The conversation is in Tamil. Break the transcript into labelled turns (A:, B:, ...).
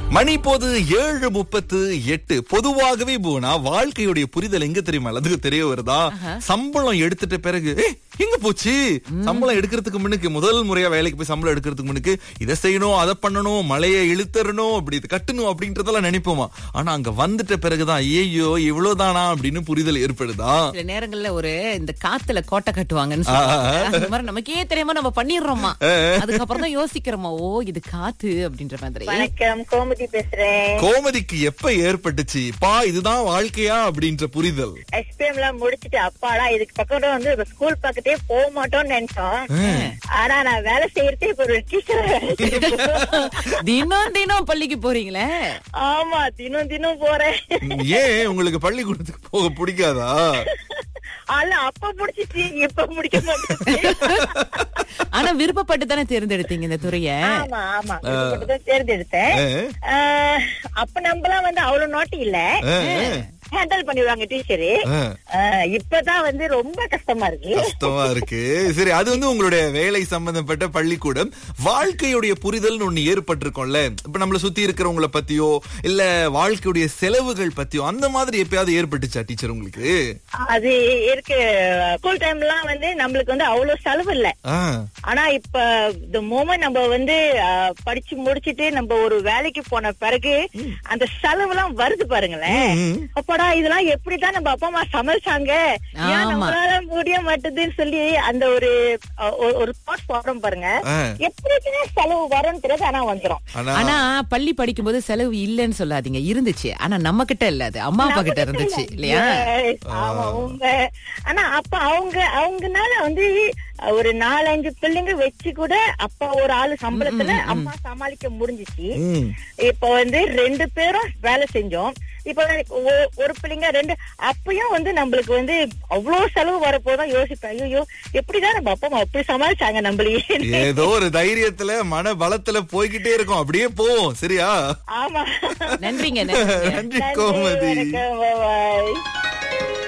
A: மணி போது ஏழு முப்பத்து எட்டு பொதுவாகவே போனா வாழ்க்கையுடைய புரிதல் எங்க தெரியுமா அதுக்கு தெரிய வருதா சம்பளம் எடுத்துட்ட பிறகு "ஏய், எங்க போச்சு சம்பளம் எடுக்கிறதுக்கு முன்னுக்கு முதல் முறையா வேலைக்கு போய் சம்பளம் எடுக்கிறதுக்கு முன்னுக்கு இதை செய்யணும் அதை பண்ணணும் மழையை இழுத்தரணும் அப்படி இது கட்டணும் அப்படின்றதெல்லாம் நினைப்போமா ஆனா அங்க வந்துட்ட பிறகுதான் ஐயோ இவ்வளவுதானா அப்படின்னு புரிதல் ஏற்படுதா
B: சில நேரங்கள்ல ஒரு இந்த காத்துல கோட்டை கட்டுவாங்கன்னு சொல்லுவாங்க. அந்த மாதிரி நமக்கே தெரியாம நம்ம பண்ணிடுறோமா அதுக்கப்புறம் தான் யோசிக்கிறோமா ஓ இது காத்து அப்படின்ற மாதிரி
C: வணக்கம் கோமதி பேசுறேன்
A: கோமதிக்கு எப்ப ஏற்பட்டுச்சு பா இதுதான் வாழ்க்கையா அப்படின்ற புரிதல்
C: எஸ்பிஎம் எல்லாம் முடிச்சிட்டு அப்பாடா இதுக்கு பக்கம் வந்து ஸ்கூல் பக்கத்தே போக மாட்டோம்னு நினைச்சோம் ஆனா நான் வேலை செய்யறதே இப்ப ஒரு டீச்சர்
B: தினம் தினம் பள்ளிக்கு போறீங்களே
C: ஆமா தினம் தினம் போறேன்
A: ஏன் உங்களுக்கு பள்ளிக்கூடத்துக்கு போக பிடிக்காதா
C: அல்ல அப்ப முடிச்சிச்சு இப்ப முடிக்க மாட்டேன்
B: ஆனா விருப்பப்பட்டு தானே தேர்ந்தெடுத்தீங்க இந்த துறைய
C: ஆமா ஆமா இப்படிதான் தேர்ந்தெடுத்தேன்
A: ஆ.
C: ஆஹ், அப்ப நம்மலாம் வந்து அவ்வளவு நோட்டி இல்ல
A: ஆ,
C: ஹேண்டில் பண்ணிடுவாங்க டீச்சரு
A: ஆ.
C: இப்பதான் வந்து ரொம்ப கஷ்டமா இருக்கு
A: கஷ்டமா இருக்கு சரி அது வந்து உங்களுடைய வேலை சம்பந்தப்பட்ட பள்ளிக்கூடம் வாழ்க்கையுடைய புரிதல்னு ஒண்ணு ஏற்பட்டிருக்கும்ல இப்ப நம்மள சுத்தி இருக்கிறவங்கள பத்தியோ இல்ல வாழ்க்கையுடைய செலவுகள் பத்தியோ அந்த மாதிரி எப்பயாவது ஏற்பட்டுச்சா டீச்சர் உங்களுக்கு
C: அது இருக்கு ஸ்கூல் டைம்லாம் வந்து நம்மளுக்கு வந்து அவ்வளவு செலவு இல்ல
A: ஆ,
C: ஆனா இப்ப இந்த மூமெண்ட் நம்ம வந்து அஹ், படிச்சு முடிச்சிட்டு நம்ம ஒரு வேலைக்கு போன பிறகு அந்த செலவு எல்லாம் வருது பாருங்களேன்
A: ம்.
C: அப்பாடா இதெல்லாம் எப்படிதான் நம்ம அப்பா அம்மா சமைச்சாங்க ஏன்
B: ஆமா.
C: நம்மளால முடிய மாட்டேதுன்னு சொல்லி அந்த ஒரு அஹ், ஒரு- ஒரு தாட் போடுறோம் பாருங்க
A: ஆ.
C: எப்படிதான் செலவு வரும்னு தெரியாது ஆனா வந்துரும்
A: ஆனா
B: ஆனா பள்ளி படிக்கும்போது செலவு இல்லைன்னு சொல்லாதீங்க இருந்துச்சு ஆனா நம்ம கிட்ட இல்ல அது அம்மா அப்பா கிட்ட இருந்துச்சு இல்லையா
C: Yes, ஆமா உண்மை ஆனா அப்ப அவங்க அவங்கனால வந்து ஒரு நாலஞ்சு பிள்ளைங்க வச்சு கூட அப்பா ஒரு ஆளு சம்பளத்துல அம்மா சமாளிக்க முடிஞ்சிச்சு
A: ம்.
C: இப்ப வந்து ரெண்டு பேரும் வேலை செஞ்சோம் இப்ப ஒ- ஒரு பிள்ளைங்க ரெண்டு அப்பயும் வந்து நம்மளுக்கு வந்து அவ்வளவு செலவு வரப்போதான் யோசிப்பேன் ஐயோ எப்படிதான் நம்ம அப்பா அம்மா அப்படி சமாளிச்சாங்க நம்மளையே
A: ஏதோ ஒரு தைரியத்துல மன பலத்துல போய்கிட்டே இருக்கும் அப்படியே போவோம் சரியா
C: ஆமா
B: நன்றிங்க நன்றி
A: நன்றி கோமதி
C: வணக்கம், bye bye.